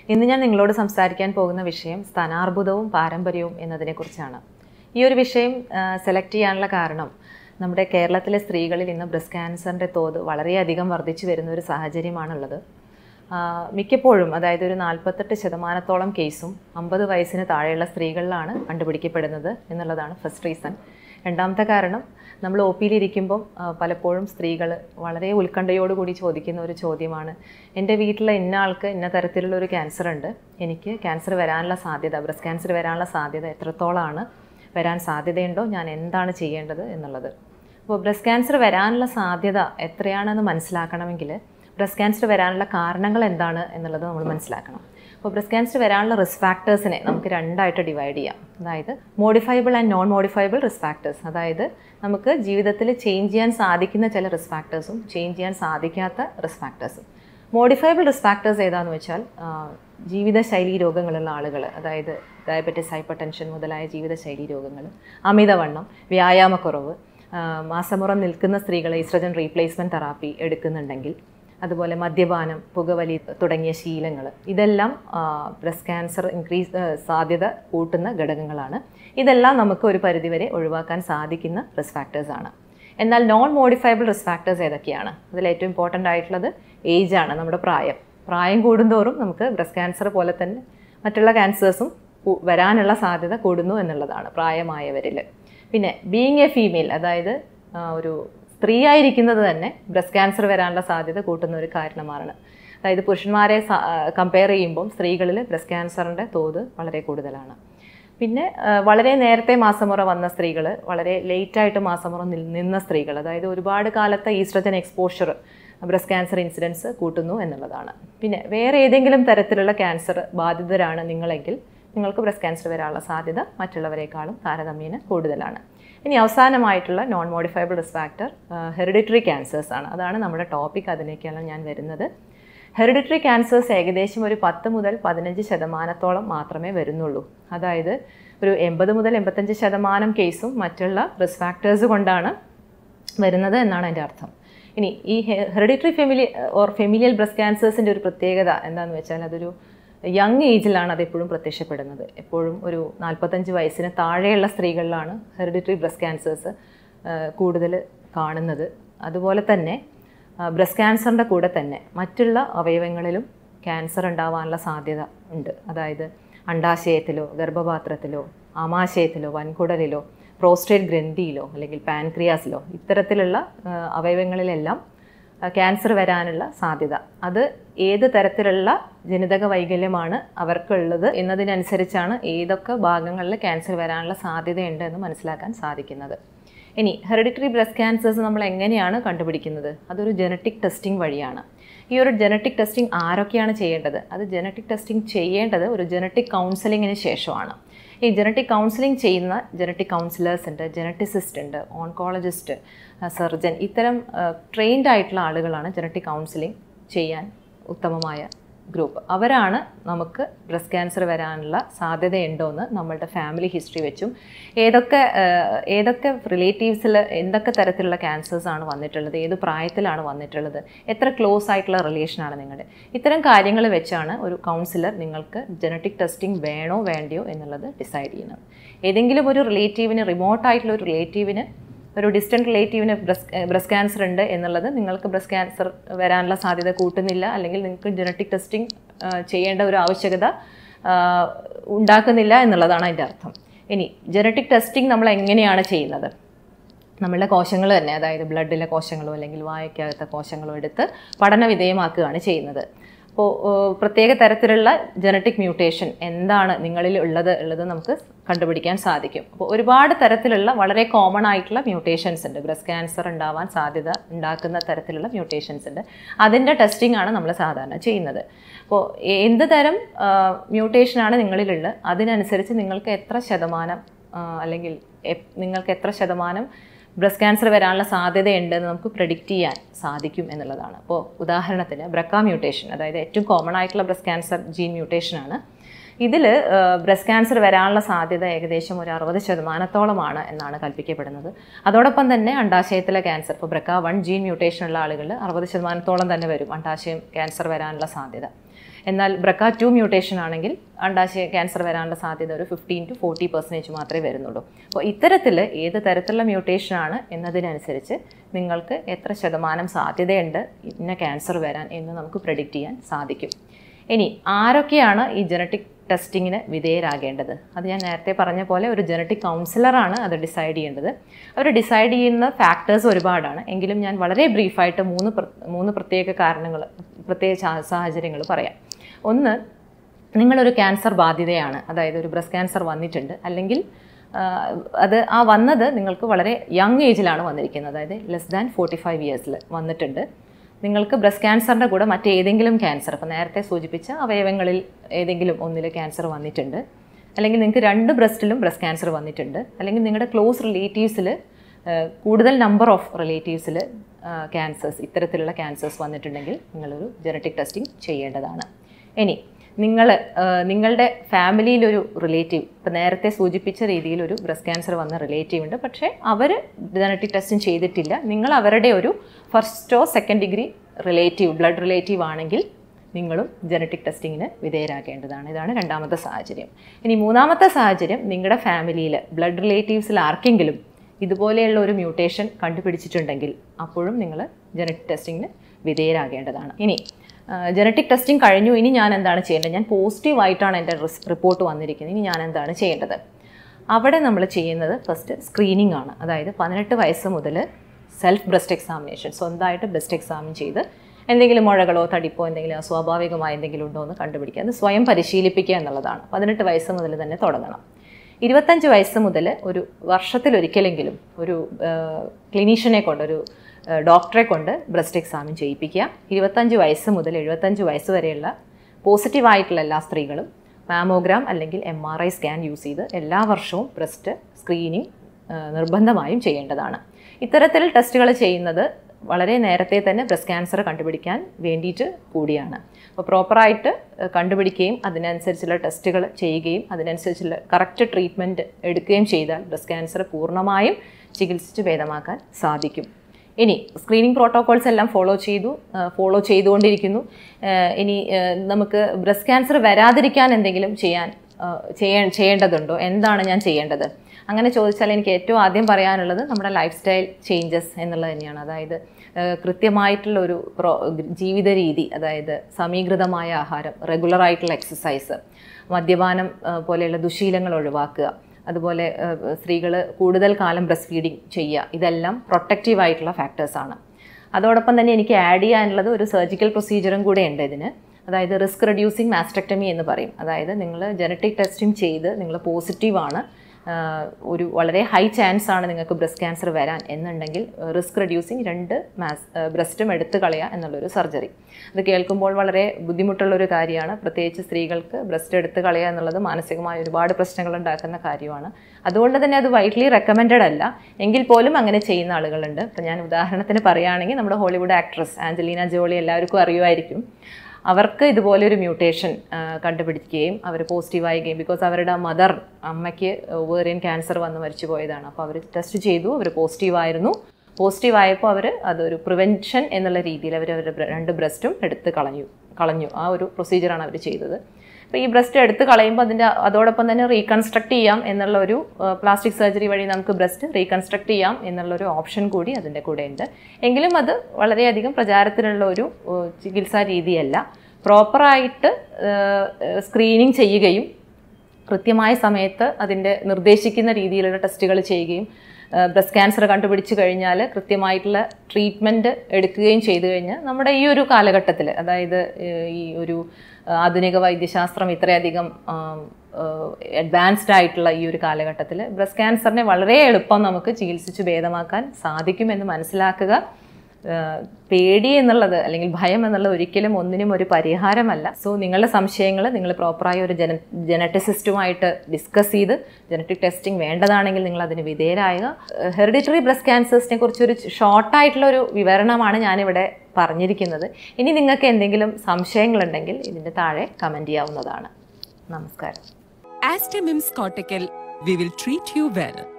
ഇന്ന് ഞാൻ നിങ്ങളോട് സംസാരിക്കാൻ പോകുന്ന വിഷയം സ്ഥാനാർബുദവും പാരമ്പര്യവും എന്നതിനെക്കുറിച്ചാണ് ഈ ഒരു വിഷയം സെലക്ട് ചെയ്യാനുള്ള കാരണം നമ്മുടെ കേരളത്തിലെ സ്ത്രീകളിൽ ഇന്ന് ബ്രസ്റ്റ് ക്യാൻസറിൻ്റെ തോത് വളരെയധികം വർദ്ധിച്ചു വരുന്ന ഒരു സാഹചര്യമാണുള്ളത് ആ, മിക്കപ്പോഴും അതായത് ഒരു നാൽപ്പത്തെട്ട് ശതമാനത്തോളം കേസും അമ്പത് വയസ്സിന് താഴെയുള്ള സ്ത്രീകളിലാണ് കണ്ടുപിടിക്കപ്പെടുന്നത് എന്നുള്ളതാണ് ഫസ്റ്റ് റീസൺ രണ്ടാമത്തെ കാരണം നമ്മൾ ഒ പിയിലിരിക്കുമ്പം പലപ്പോഴും സ്ത്രീകൾ വളരെ ഉത്കണ്ഠയോടുകൂടി ചോദിക്കുന്ന ഒരു ചോദ്യമാണ് എൻ്റെ വീട്ടിലെ ഇന്ന ആൾക്ക് ഇന്ന തരത്തിലുള്ള ഒരു ക്യാൻസർ ഉണ്ട് എനിക്ക് ക്യാൻസർ വരാനുള്ള സാധ്യത ബ്രസ്റ്റ് ക്യാൻസർ വരാനുള്ള സാധ്യത എത്രത്തോളമാണ് വരാൻ സാധ്യതയുണ്ടോ ഞാൻ എന്താണ് ചെയ്യേണ്ടത് എന്നുള്ളത് അപ്പോൾ ബ്രസ്റ്റ് ക്യാൻസർ വരാനുള്ള സാധ്യത എത്രയാണെന്ന് മനസ്സിലാക്കണമെങ്കിൽ ബ്രസ്റ്റ് ക്യാൻസർ വരാനുള്ള കാരണങ്ങൾ എന്താണ് എന്നുള്ളത് നമ്മൾ മനസ്സിലാക്കണം അപ്പോൾ ബ്രസ്റ്റ് ക്യാൻസർ വരാനുള്ള റിസ്ക് ഫാക്ടേഴ്സിനെ നമുക്ക് രണ്ടായിട്ട് ഡിവൈഡ് ചെയ്യാം അതായത് modifiable and non modifiable risk factors അതായത് നമുക്ക് ജീവിതത്തിൽ ചേഞ്ച് ചെയ്യാൻ സാധിക്കുന്ന ചില റിസ്ക് ഫാക്ടേഴ്സും ചേഞ്ച് ചെയ്യാൻ സാധിക്കാത്ത റിസ്ക് ഫാക്ടേഴ്സും മോഡിഫൈബിൾ റിസ്ക് ഫാക്ടേഴ്സ് ഏതാണെന്ന് വെച്ചാൽ ആ, ജീവിതശൈലി രോഗങ്ങളുള്ള ആളുകൾ അതായത് ഡയബറ്റിസ് ഹൈപ്പർ ടെൻഷൻ മുതലായ ജീവിതശൈലി രോഗങ്ങൾ അമിതവണ്ണം വ്യായാമക്കുറവ് ആ, മാസമുറം നിൽക്കുന്ന സ്ത്രീകൾ ഈസ്ട്രജൻ റീപ്ലേസ്മെൻറ്റ് തെറാപ്പി എടുക്കുന്നുണ്ടെങ്കിൽ അതുപോലെ മദ്യപാനം പുകവലി തുടങ്ങിയ ശീലങ്ങൾ ഇതെല്ലാം ബ്രസ്റ്റ് ക്യാൻസർ ഇൻക്രീസ് സാധ്യത കൂട്ടുന്ന ഘടകങ്ങളാണ് ഇതെല്ലാം നമുക്ക് ഒരു പരിധിവരെ ഒഴിവാക്കാൻ സാധിക്കുന്ന റിസ്ക് ഫാക്ടേഴ്സ് ആണ് എന്നാൽ നോൺ മോഡിഫൈബിൾ റിസ്ക് ഫാക്ടേഴ്സ് ഏതൊക്കെയാണ് അതിൽ ഏറ്റവും ഇമ്പോർട്ടൻ്റ് ആയിട്ടുള്ളത് ഏജ് ആണ് നമ്മുടെ പ്രായം പ്രായം കൂടുന്തോറും നമുക്ക് ബ്രസ്റ്റ് ക്യാൻസർ പോലെ തന്നെ മറ്റുള്ള ക്യാൻസേഴ്സും കു- വരാനുള്ള സാധ്യത കൂടുന്നു എന്നുള്ളതാണ് പ്രായമായവരിൽ പിന്നെ ബീങ് എ ഫീമെയിൽ അതായത് ആ, ഒരു സ്ത്രീ ആയിരിക്കുന്നത് തന്നെ ബ്രസ്റ്റ് ക്യാൻസർ വരാനുള്ള സാധ്യത കൂട്ടുന്ന ഒരു കാരണമാണ് അതായത് പുരുഷന്മാരെ കമ്പയർ ചെയ്യുമ്പം സ്ത്രീകളിൽ ബ്രസ്റ്റ് ക്യാൻസറിൻ്റെ തോത് വളരെ കൂടുതലാണ് പിന്നെ ആ, വളരെ നേരത്തെ മാസമുറ വന്ന സ്ത്രീകൾ വളരെ ലേറ്റായിട്ട് മാസമുറ നിൽ- നിന്ന സ്ത്രീകൾ അതായത് ഒരുപാട് കാലത്തെ oestrogen exposure breast cancer incidence കൂട്ടുന്നു എന്നുള്ളതാണ് പിന്നെ വേറെ ഏതെങ്കിലും തരത്തിലുള്ള ക്യാൻസർ ബാധിതരാണ് നിങ്ങളെങ്കിൽ നിങ്ങൾക്ക് ബ്രസ്റ്റ് ക്യാൻസർ വരാനുള്ള സാധ്യത മറ്റുള്ളവരെക്കാളും താരതമ്യേന കൂടുതലാണ് ഇനി അവസാനമായിട്ടുള്ള non modifiable risk factor hereditary cancers ആണ് അതാണ് നമ്മുടെ ടോപ്പിക് അതിലേക്കാണ് ഞാൻ വരുന്നത് ഹെറിഡിറ്ററി ക്യാൻസേഴ്സ് ഏകദേശം ഒരു പത്ത് മുതൽ പതിനഞ്ച് ശതമാനത്തോളം മാത്രമേ വരുന്നുള്ളൂ അതായത് ഒരു എൺപത് മുതൽ എൺപത്തഞ്ച് ശതമാനം കേസും മറ്റുള്ള റിസ്ക് ഫാക്ടേഴ്സ് കൊണ്ടാണ് വരുന്നത് എന്നാണ് എൻ്റെ അർത്ഥം ഇനി ഈ hereditary family or familial breast ക്യാൻസേഴ്സിൻ്റെ ഒരു പ്രത്യേകത എന്താണെന്ന് വെച്ചാൽ അതൊരു യങ് ഏജിലാണ് അത് എപ്പോഴും പ്രത്യക്ഷപ്പെടുന്നത് എപ്പോഴും ഒരു നാൽപ്പത്തഞ്ച് വയസ്സിന് താഴെയുള്ള സ്ത്രീകളിലാണ് ഹെറിഡിറ്ററി ബ്രസ്റ്റ് ക്യാൻസേഴ്സ് കൂടുതൽ കാണുന്നത് അതുപോലെ തന്നെ ബ്രസ്റ്റ് ക്യാൻസറിൻ്റെ കൂടെ തന്നെ മറ്റുള്ള അവയവങ്ങളിലും ക്യാൻസർ ഉണ്ടാവാനുള്ള സാധ്യത ഉണ്ട് അതായത് അണ്ടാശയത്തിലോ ഗർഭപാത്രത്തിലോ ആമാശയത്തിലോ വൻകുടലിലോ പ്രോസ്റ്റേറ്റ് ഗ്രന്ഥിയിലോ അല്ലെങ്കിൽ പാൻക്രിയാസിലോ ഇത്തരത്തിലുള്ള ആ, അവയവങ്ങളിലെല്ലാം ക്യാൻസർ വരാനുള്ള സാധ്യത അത് ഏത് തരത്തിലുള്ള ജനിതക വൈകല്യമാണ് അവർക്കുള്ളത് എന്നതിനനുസരിച്ചാണ് ഏതൊക്കെ ഭാഗങ്ങളിൽ ക്യാൻസർ വരാനുള്ള സാധ്യതയുണ്ട് എന്ന് മനസ്സിലാക്കാൻ സാധിക്കുന്നത് ഇനി ഹെറിഡിറ്ററി ബ്രസ്റ്റ് ക്യാൻസേഴ്സ് നമ്മൾ എങ്ങനെയാണ് കണ്ടുപിടിക്കുന്നത് അതൊരു ജനറ്റിക് ടെസ്റ്റിംഗ് വഴിയാണ് ഈ ഒരു ജനറ്റിക് ടെസ്റ്റിംഗ് ആരൊക്കെയാണ് ചെയ്യേണ്ടത് അത് ജനറ്റിക് ടെസ്റ്റിംഗ് ചെയ്യേണ്ടത് ഒരു ജനറ്റിക് കൗൺസിലിങ്ങിന് ശേഷമാണ് ഈ ജനറ്റിക് കൗൺസിലിംഗ് ചെയ്യുന്ന ജനറ്റിക് കൗൺസിലേഴ്സ് ഉണ്ട് ജനറ്റിസിസ്റ്റ് ഉണ്ട് ഓൺകോളജിസ്റ്റ് സർജൻ ഇത്തരം ട്രെയിൻഡ് ആയിട്ടുള്ള ആളുകളാണ് ജനറ്റിക് കൗൺസിലിംഗ് ചെയ്യാൻ ഉത്തമമായ ഗ്രൂപ്പ് അവരാണ് നമുക്ക് ബ്രസ്റ്റ് ക്യാൻസർ വരാനുള്ള സാധ്യതയുണ്ടോ എന്ന് നമ്മളുടെ ഫാമിലി ഹിസ്റ്ററി വെച്ചും ഏതൊക്കെ ആ, ഏതൊക്കെ റിലേറ്റീവ്സിൽ എന്തൊക്കെ തരത്തിലുള്ള ക്യാൻസേഴ്സ് ആണ് വന്നിട്ടുള്ളത് ഏത് പ്രായത്തിലാണ് വന്നിട്ടുള്ളത് എത്ര ക്ലോസ് ആയിട്ടുള്ള റിലേഷനാണ് നിങ്ങളുടെ ഇത്തരം കാര്യങ്ങൾ വെച്ചാണ് ഒരു കൗൺസിലർ നിങ്ങൾക്ക് ജനറ്റിക് ടെസ്റ്റിംഗ് വേണോ വേണ്ടയോ എന്നുള്ളത് ഡിസൈഡ് ചെയ്യുന്നത് ഏതെങ്കിലും ഒരു റിലേറ്റീവിന് റിമോട്ടായിട്ടുള്ള ഒരു റിലേറ്റീവിന് ഒരു ഡിസ്റ്റൻറ്റ് റിലേറ്റീവിന് ബ്രസ്റ്റ് ബ്രസ്റ്റ് ക്യാൻസർ ഉണ്ട് എന്നുള്ളത് നിങ്ങൾക്ക് ബ്രസ്റ്റ് ക്യാൻസർ വരാനുള്ള സാധ്യത കൂട്ടുന്നില്ല അല്ലെങ്കിൽ നിങ്ങൾക്ക് ജനറ്റിക് ടെസ്റ്റിംഗ് ചെയ്യേണ്ട ഒരു ആവശ്യകത ആ, ഉണ്ടാക്കുന്നില്ല എന്നുള്ളതാണ് അതിൻ്റെ അർത്ഥം ഇനി ജനറ്റിക് ടെസ്റ്റിംഗ് നമ്മൾ എങ്ങനെയാണ് ചെയ്യുന്നത് നമ്മളുടെ കോശങ്ങൾ തന്നെ അതായത് ബ്ലഡിലെ കോശങ്ങളോ അല്ലെങ്കിൽ വായക്കകത്തെ കോശങ്ങളോ എടുത്ത് പഠന വിധേയമാക്കുകയാണ് ചെയ്യുന്നത് അപ്പോൾ പ്രത്യേക തരത്തിലുള്ള ജനറ്റിക് മ്യൂട്ടേഷൻ എന്താണ് നിങ്ങളിൽ ഉള്ളത് ഉള്ളത് നമുക്ക് കണ്ടുപിടിക്കാൻ സാധിക്കും അപ്പോൾ ഒരുപാട് തരത്തിലുള്ള വളരെ കോമൺ ആയിട്ടുള്ള മ്യൂട്ടേഷൻസ് ഉണ്ട് ബ്രസ്റ്റ് ക്യാൻസർ ഉണ്ടാവാൻ സാധ്യത ഉണ്ടാക്കുന്ന തരത്തിലുള്ള മ്യൂട്ടേഷൻസ് ഉണ്ട് അതിൻ്റെ ടെസ്റ്റിംഗ് ആണ് നമ്മൾ സാധാരണ ചെയ്യുന്നത് അപ്പോൾ എന്ത് തരം മ്യൂട്ടേഷനാണ് നിങ്ങളിലുള്ളത് അതിനനുസരിച്ച് നിങ്ങൾക്ക് എത്ര ശതമാനം ആ, അല്ലെങ്കിൽ എപ്- നിങ്ങൾക്ക് എത്ര ശതമാനം ബ്രസ്റ്റ് ക്യാൻസർ വരാനുള്ള സാധ്യതയുണ്ടെന്ന് നമുക്ക് പ്രെഡിക്റ്റ് ചെയ്യാൻ സാധിക്കും എന്നുള്ളതാണ് അപ്പോൾ ഉദാഹരണത്തിന് ബ്രക്ക മ്യൂട്ടേഷൻ അതായത് ഏറ്റവും കോമൺ ആയിട്ടുള്ള ബ്രസ്റ്റ് ക്യാൻസർ ജീൻ മ്യൂട്ടേഷനാണ് ഇതിൽ ബ്രസ്റ്റ് ക്യാൻസർ വരാനുള്ള സാധ്യത ഏകദേശം ഒരു അറുപത് ശതമാനത്തോളമാണ് എന്നാണ് കൽപ്പിക്കപ്പെടുന്നത് അതോടൊപ്പം തന്നെ അണ്ടാശയത്തിലെ ക്യാൻസർ ഇപ്പോൾ ബ്രക്ക വൺ ജീൻ മ്യൂട്ടേഷൻ ഉള്ള ആളുകളിൽ അറുപത് ശതമാനത്തോളം തന്നെ വരും അണ്ടാശയം ക്യാൻസർ വരാനുള്ള സാധ്യത എന്നാൽ ബ്രക്ക ടു മ്യൂട്ടേഷൻ ആണെങ്കിൽ അണ്ടാശയ ക്യാൻസർ വരാനുള്ള സാധ്യത ഒരു ഫിഫ്റ്റീൻ ടു ഫോർട്ടി പെർസെൻറ്റേജ് മാത്രമേ വരുന്നുള്ളൂ അപ്പോൾ ഇത്തരത്തിൽ ഏത് തരത്തിലുള്ള മ്യൂട്ടേഷൻ ആണ് എന്നതിനനുസരിച്ച് നിങ്ങൾക്ക് എത്ര ശതമാനം സാധ്യതയുണ്ട് ഇന്ന ക്യാൻസർ വരാൻ എന്ന് നമുക്ക് പ്രെഡിക്റ്റ് ചെയ്യാൻ സാധിക്കും ഇനി ആരൊക്കെയാണ് ഈ ജനറ്റിക് ടെസ്റ്റിങ്ങിന് വിധേയരാകേണ്ടത് അത് ഞാൻ നേരത്തെ പറഞ്ഞ പോലെ ഒരു ജനറ്റിക് കൗൺസിലറാണ് അത് ഡിസൈഡ് ചെയ്യേണ്ടത് അവർ ഡിസൈഡ് ചെയ്യുന്ന ഫാക്ടേഴ്സ് ഒരുപാടാണ് എങ്കിലും ഞാൻ വളരെ ബ്രീഫായിട്ട് മൂന്ന് പ്ര- മൂന്ന് പ്രത്യേക കാരണങ്ങൾ പ്രത്യേക സാ- സാഹചര്യങ്ങൾ പറയാം ഒന്ന് നിങ്ങളൊരു ക്യാൻസർ ബാധിതയാണ് അതായത് ഒരു ബ്രസ്റ്റ് ക്യാൻസർ വന്നിട്ടുണ്ട് അല്ലെങ്കിൽ ആ, അത് ആ വന്നത് നിങ്ങൾക്ക് വളരെ യങ് ഏജിലാണ് വന്നിരിക്കുന്നത് അതായത് ലെസ് ദാൻ ഫോർട്ടി ഫൈവ് ഇയേഴ്സിൽ വന്നിട്ടുണ്ട് നിങ്ങൾക്ക് ബ്രസ്റ്റ് ക്യാൻസറിൻ്റെ കൂടെ മറ്റേതെങ്കിലും ക്യാൻസർ ഇപ്പോൾ നേരത്തെ സൂചിപ്പിച്ച അവയവങ്ങളിൽ ഏതെങ്കിലും ഒന്നിൽ ക്യാൻസർ വന്നിട്ടുണ്ട് അല്ലെങ്കിൽ നിങ്ങൾക്ക് രണ്ട് ബ്രസ്റ്റിലും ബ്രസ്റ്റ് ക്യാൻസർ വന്നിട്ടുണ്ട് അല്ലെങ്കിൽ നിങ്ങളുടെ ക്ലോസ് റിലേറ്റീവ്സിൽ കൂടുതൽ നമ്പർ ഓഫ് റിലേറ്റീവ്സിൽ ക്യാൻസേഴ്സ് ഇത്തരത്തിലുള്ള ക്യാൻസേഴ്സ് വന്നിട്ടുണ്ടെങ്കിൽ നിങ്ങളൊരു ജനറ്റിക് ടെസ്റ്റിംഗ് ചെയ്യേണ്ടതാണ് ഇനി നിങ്ങൾ നിങ്ങളുടെ ഫാമിലിയിലൊരു റിലേറ്റീവ് ഇപ്പം നേരത്തെ സൂചിപ്പിച്ച രീതിയിൽ ഒരു ബ്രസ്റ്റ് ക്യാൻസർ വന്ന റിലേറ്റീവ് ഉണ്ട് പക്ഷേ അവർ ജനറ്റിക് ടെസ്റ്റിംഗ് ചെയ്തിട്ടില്ല നിങ്ങൾ അവരുടെ ഒരു ഫസ്റ്റോ second degree relative blood relative ആണെങ്കിൽ നിങ്ങളും ജനറ്റിക് ടെസ്റ്റിങ്ങിന് വിധേയരാകേണ്ടതാണ് ഇതാണ് രണ്ടാമത്തെ സാഹചര്യം ഇനി മൂന്നാമത്തെ സാഹചര്യം നിങ്ങളുടെ ഫാമിലിയിൽ ബ്ലഡ് റിലേറ്റീവ്സിൽ ആർക്കെങ്കിലും ഇതുപോലെയുള്ള ഒരു മ്യൂട്ടേഷൻ കണ്ടുപിടിച്ചിട്ടുണ്ടെങ്കിൽ അപ്പോഴും നിങ്ങൾ ജനറ്റിക് ടെസ്റ്റിങ്ങിന് വിധേയരാകേണ്ടതാണ് ഇനി ജനറ്റിക് ടെസ്റ്റിംഗ് കഴിഞ്ഞു ഇനി ഞാൻ എന്താണ് ചെയ്യേണ്ടത് ഞാൻ പോസിറ്റീവ് ആയിട്ടാണ് എൻ്റെ റിപ്പോർട്ട് വന്നിരിക്കുന്നത് ഇനി ഞാൻ എന്താണ് ചെയ്യേണ്ടത് അവിടെ നമ്മൾ ചെയ്യുന്നത് ഫസ്റ്റ് സ്ക്രീനിങ് ആണ് അതായത് പതിനെട്ട് വയസ്സ് മുതൽ സെൽഫ് ബ്രസ്റ്റ് എക്സാമിനേഷൻ സ്വന്തമായിട്ട് ബ്രസ്റ്റ് എക്സാമിൻ ചെയ്ത് എന്തെങ്കിലും മുഴകളോ തടിപ്പോ എന്തെങ്കിലും അസ്വാഭാവികമായ എന്തെങ്കിലും ഉണ്ടോ എന്ന് കണ്ടുപിടിക്കുക അത് സ്വയം പരിശീലിപ്പിക്കുക എന്നുള്ളതാണ് പതിനെട്ട് വയസ്സ് മുതൽ തന്നെ തുടങ്ങണം ഇരുപത്തഞ്ച് വയസ്സ് മുതൽ ഒരു വർഷത്തിലൊരിക്കലെങ്കിലും ഒരു ക്ലിനീഷ്യനെ കൊണ്ട് ഒരു ഏഹ്, ഡോക്ടറെ കൊണ്ട് ബ്രസ്റ്റ് എക്സാമിൻ ചെയ്യിപ്പിക്കുക ഇരുപത്തഞ്ച് വയസ്സ് മുതൽ എഴുപത്തഞ്ച് വയസ്സ് വരെയുള്ള പോസിറ്റീവായിട്ടുള്ള എല്ലാ സ്ത്രീകളും മാമോഗ്രാം അല്ലെങ്കിൽ M R I scan use ചെയ്ത് എല്ലാ വർഷവും ബ്രസ്റ്റ് സ്ക്രീനിങ് നിർബന്ധമായും ചെയ്യേണ്ടതാണ് ഇത്തരത്തിൽ ടെസ്റ്റുകൾ ചെയ്യുന്നത് വളരെ നേരത്തെ തന്നെ ബ്രസ്റ്റ് ക്യാൻസർ കണ്ടുപിടിക്കാൻ വേണ്ടിയിട്ട് കൂടിയാണ് അപ്പോൾ പ്രോപ്പറായിട്ട് കണ്ടുപിടിക്കുകയും അതിനനുസരിച്ചുള്ള ടെസ്റ്റുകൾ ചെയ്യുകയും അതിനനുസരിച്ചുള്ള കറക്റ്റ് ട്രീറ്റ്മെൻറ്റ് എടുക്കുകയും ചെയ്താൽ ബ്രസ്റ്റ് ക്യാൻസർ പൂർണ്ണമായും ചികിത്സിച്ച് ഭേദമാക്കാൻ സാധിക്കും ഇനി സ്ക്രീനിങ് പ്രോട്ടോകോൾസ് എല്ലാം ഫോളോ ചെയ്തു ഫോളോ ചെയ്തുകൊണ്ടിരിക്കുന്നു ആ, ഇനി ആ, നമുക്ക് ബ്രസ്റ്റ് ക്യാൻസർ വരാതിരിക്കാൻ എന്തെങ്കിലും ചെയ്യാൻ ആ, ചെയ്യാൻ ചെയ്യേണ്ടതുണ്ടോ എന്താണ് ഞാൻ ചെയ്യേണ്ടത് അങ്ങനെ ചോദിച്ചാൽ എനിക്ക് ഏറ്റവും ആദ്യം പറയാനുള്ളത് നമ്മുടെ ലൈഫ് സ്റ്റൈൽ ചേഞ്ചസ് എന്നുള്ളത് തന്നെയാണ് അതായത് ആ, കൃത്യമായിട്ടുള്ള ഒരു പ്രോ ജീവിത രീതി അതായത് സമീകൃതമായ ആഹാരം റെഗുലർ ആയിട്ടുള്ള എക്സസൈസ് മദ്യപാനം ആ, പോലെയുള്ള ദുശീലങ്ങൾ ഒഴിവാക്കുക അതുപോലെ സ്ത്രീകൾ കൂടുതൽ കാലം ബ്രസ്റ്റ് ഫീഡിങ് ചെയ്യുക ഇതെല്ലാം പ്രൊട്ടക്റ്റീവ് ആയിട്ടുള്ള ഫാക്ടേഴ്സാണ് അതോടൊപ്പം തന്നെ എനിക്ക് ആഡ് ചെയ്യാനുള്ളത് ഒരു സർജിക്കൽ പ്രൊസീജിയറും കൂടെ ഉണ്ട് ഇതിന് അതായത് റിസ്ക് റെഡ്യൂസിങ് മാസ്റ്റക്ടമി എന്ന് പറയും അതായത് നിങ്ങൾ ജനറ്റിക് ടെസ്റ്റിംഗ് ചെയ്ത് നിങ്ങൾ പോസിറ്റീവാണ് ഒരു വളരെ ഹൈ ചാൻസ് ആണ് നിങ്ങൾക്ക് ബ്രസ്റ്റ് ക്യാൻസർ വരാൻ എന്നുണ്ടെങ്കിൽ റിസ്ക് റെഡ്യൂസിങ് രണ്ട് മാസ് ബ്രസ്റ്റും എടുത്തു കളയുക എന്നുള്ളൊരു സർജറി അത് കേൾക്കുമ്പോൾ വളരെ ബുദ്ധിമുട്ടുള്ളൊരു കാര്യമാണ് പ്രത്യേകിച്ച് സ്ത്രീകൾക്ക് ബ്രസ്റ്റ് എടുത്തു കളയുക എന്നുള്ളത് മാനസികമായ ഒരുപാട് പ്രശ്നങ്ങൾ ഉണ്ടാക്കുന്ന കാര്യമാണ് അതുകൊണ്ട് തന്നെ അത് വൈഡ്ലി റെക്കമെൻഡഡ് അല്ല എങ്കിൽ പോലും അങ്ങനെ ചെയ്യുന്ന ആളുകളുണ്ട് ഇപ്പം ഞാൻ ഉദാഹരണത്തിന് പറയുകയാണെങ്കിൽ നമ്മുടെ ഹോളിവുഡ് ആക്ട്രസ് ആഞ്ചലീന ജോളി എല്ലാവർക്കും അറിയുമായിരിക്കും അവർക്ക് ഇതുപോലെ ഒരു മ്യൂട്ടേഷൻ കണ്ടുപിടിക്കുകയും അവർ പോസിറ്റീവാവുകയും ബിക്കോസ് അവരുടെ മദർ അമ്മയ്ക്ക് ഓവേറിയൻ ക്യാൻസർ വന്ന് മരിച്ചു പോയതാണ് അപ്പോൾ അവർ ടെസ്റ്റ് ചെയ്തു അവർ പോസിറ്റീവായിരുന്നു പോസിറ്റീവ് ആയപ്പോൾ അവർ അതൊരു പ്രിവെൻഷൻ എന്നുള്ള രീതിയിൽ അവർ അവരുടെ ബ്ര- രണ്ട് ബ്രസ്റ്റും എടുത്ത് കളഞ്ഞു കളഞ്ഞു ആ ഒരു പ്രൊസീജിയറാണ് അവർ ചെയ്തത് അപ്പോൾ ഈ ബ്രസ്റ്റ് എടുത്ത് കളയുമ്പോൾ അതിൻ്റെ അതോടൊപ്പം തന്നെ റീകൺസ്ട്രക്ട് ചെയ്യാം എന്നുള്ള ഒരു പ്ലാസ്റ്റിക് സർജറി വഴി നമുക്ക് ബ്രസ്റ്റ് റീകൺസ്ട്രക്ട് ചെയ്യാം എന്നുള്ള ഒരു ഓപ്ഷൻ കൂടി അതിൻ്റെ കൂടെ ഉണ്ട് എങ്കിലും അത് വളരെയധികം പ്രചാരത്തിലുള്ള ഒരു ഏഹ്, ചികിത്സാ രീതിയല്ല പ്രോപ്പറായിട്ട് സ്ക്രീനിങ് ചെയ്യുകയും കൃത്യമായ സമയത്ത് അതിൻ്റെ നിർദ്ദേശിക്കുന്ന രീതിയിലുള്ള ടെസ്റ്റുകൾ ചെയ്യുകയും ബ്രസ്റ്റ് ക്യാൻസർ കണ്ടുപിടിച്ച് കഴിഞ്ഞാൽ കൃത്യമായിട്ടുള്ള ട്രീറ്റ്മെൻറ്റ് എടുക്കുകയും ചെയ്തു കഴിഞ്ഞാൽ നമ്മുടെ ഈ ഒരു കാലഘട്ടത്തിൽ അതായത് ഏഹ്, ഈ ഒരു ആഹ്, ആധുനിക വൈദ്യശാസ്ത്രം ഇത്രയധികം അഡ്വാൻസ്ഡ് ആയിട്ടുള്ള ഈ ഒരു കാലഘട്ടത്തിൽ ബ്രസ്റ്റ് ക്യാൻസറിനെ വളരെ എളുപ്പം നമുക്ക് ചികിത്സിച്ച് ഭേദമാക്കാൻ സാധിക്കുമെന്ന് മനസ്സിലാക്കുക ഏഹ് പേടി എന്നുള്ളത് അല്ലെങ്കിൽ ഭയം എന്നുള്ളത് ഒരിക്കലും ഒന്നിനും ഒരു പരിഹാരമല്ല സോ നിങ്ങളുടെ സംശയങ്ങൾ നിങ്ങൾ പ്രോപ്പറായ ഒരു ജന ജനറ്റിസിസ്റ്റുമായിട്ട് ഡിസ്കസ് ചെയ്ത് ജനറ്റിക് ടെസ്റ്റിംഗ് വേണ്ടതാണെങ്കിൽ നിങ്ങൾ അതിന് വിധേയരാകുക ഹെറിഡിറ്ററി ബ്രസ്റ്റ് ക്യാൻസേഴ്സിനെ കുറിച്ചൊരു ഷോർട്ടായിട്ടുള്ള ഒരു വിവരണമാണ് ഞാനിവിടെ പറഞ്ഞിരിക്കുന്നത് ഇനി നിങ്ങൾക്ക് എന്തെങ്കിലും സംശയങ്ങളുണ്ടെങ്കിൽ ഇതിൻ്റെ താഴെ കമൻറ്റ് ചെയ്യാവുന്നതാണ് നമസ്കാരം As Mims Cortical, we will treat you well.